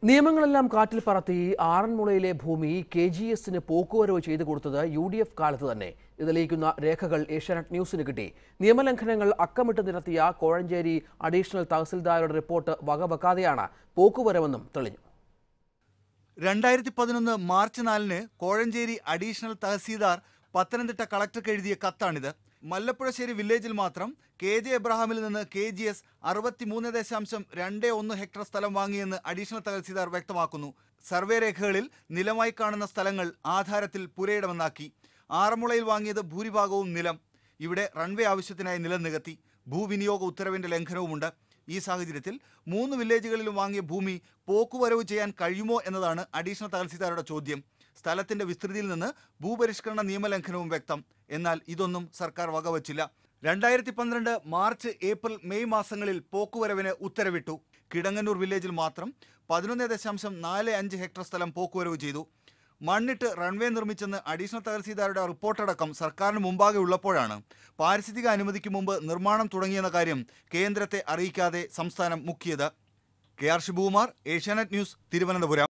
നിയമങ്ങളെല്ലാം കാറ്റിൽ പറത്തി ആറന്മുളയിലെ ഭൂമി കെ ജി എസിന് പോക്കുവരവ് ചെയ്തു കൊടുത്തത് യു ഡി എഫ് കാലത്ത് തന്നെ ഇത് തെളിയിക്കുന്ന രേഖകൾ ഏഷ്യാനെറ്റ് ന്യൂസിന് കിട്ടി നിയമലംഘനങ്ങൾ അക്കമിട്ട് നിരത്തിയ കോഴഞ്ചേരി അഡീഷണൽ തഹസിൽദാരുടെ റിപ്പോർട്ട് വകവെക്കാതെയാണ് പോക്കുവരവെന്നും തെളിഞ്ഞു രണ്ടായിരത്തി പതിനൊന്ന് മാർച്ച് നാലിന് കോഴഞ്ചേരി അഡീഷണൽ തഹസീൽദാർ പത്തനംതിട്ട കളക്ടർക്ക് എഴുതിയ കത്താണിത് മല്ലപ്പുഴശ്ശേരി വില്ലേജിൽ മാത്രം കെ ജെ എബ്രഹാമിൽ നിന്ന് കെ ജി എസ് അറുപത്തിമൂന്ന് ദശാംശം രണ്ട് ഒന്ന് ഹെക്ടർ സ്ഥലം വാങ്ങിയെന്ന് അഡീഷണൽ തഹസീൽദാർ വ്യക്തമാക്കുന്നു സർവേ രേഖകളിൽ നിലമായി കാണുന്ന സ്ഥലങ്ങൾ ആധാരത്തിൽ പുരയിടമെന്നാക്കി ആറന്മുളയിൽ വാങ്ങിയത് ഭൂരിഭാഗവും നിലം ഇവിടെ റൺവേ ആവശ്യത്തിനായി നിലം നികത്തി ഭൂവിനിയോഗ ഉത്തരവിന്റെ ലംഘനവുമുണ്ട് ഈ സാഹചര്യത്തിൽ മൂന്ന് വില്ലേജുകളിലും വാങ്ങിയ ഭൂമി പോക്കുവരവ് ചെയ്യാൻ കഴിയുമോ എന്നതാണ് അഡീഷണൽ തഹസിൽദാരുടെ ചോദ്യം സ്ഥലത്തിന്റെ വിസ്തൃതിയിൽ നിന്ന് ഭൂപരിഷ്കരണ നിയമലംഘനവും വ്യക്തം എന്നാൽ ഇതൊന്നും സർക്കാർ വകവച്ചില്ല രണ്ടായിരത്തി പന്ത്രണ്ട് മാർച്ച് ഏപ്രിൽ മെയ് മാസങ്ങളിൽ പോക്കുവരവിന് ഉത്തരവിട്ടു കിടങ്ങന്നൂർ വില്ലേജിൽ മാത്രം പതിനൊന്ന് ദശാംശം നാല് അഞ്ച് ഹെക്ടർ സ്ഥലം പോക്കുവരവ് ചെയ്തു മണ്ണിട്ട് റൺവേ നിർമ്മിച്ചെന്ന് അഡീഷണൽ തഹസീൽദാരുടെ റിപ്പോർട്ടടക്കം സർക്കാരിന് മുമ്പാകെ ഉള്ളപ്പോഴാണ് പാരിസ്ഥിതിക അനുമതിക്ക് മുമ്പ് നിർമ്മാണം തുടങ്ങിയെന്ന കാര്യം കേന്ദ്രത്തെ അറിയിക്കാതെ സംസ്ഥാനം മുക്കിയത് K R Shibukumar Asianet news Thiruvananthapuram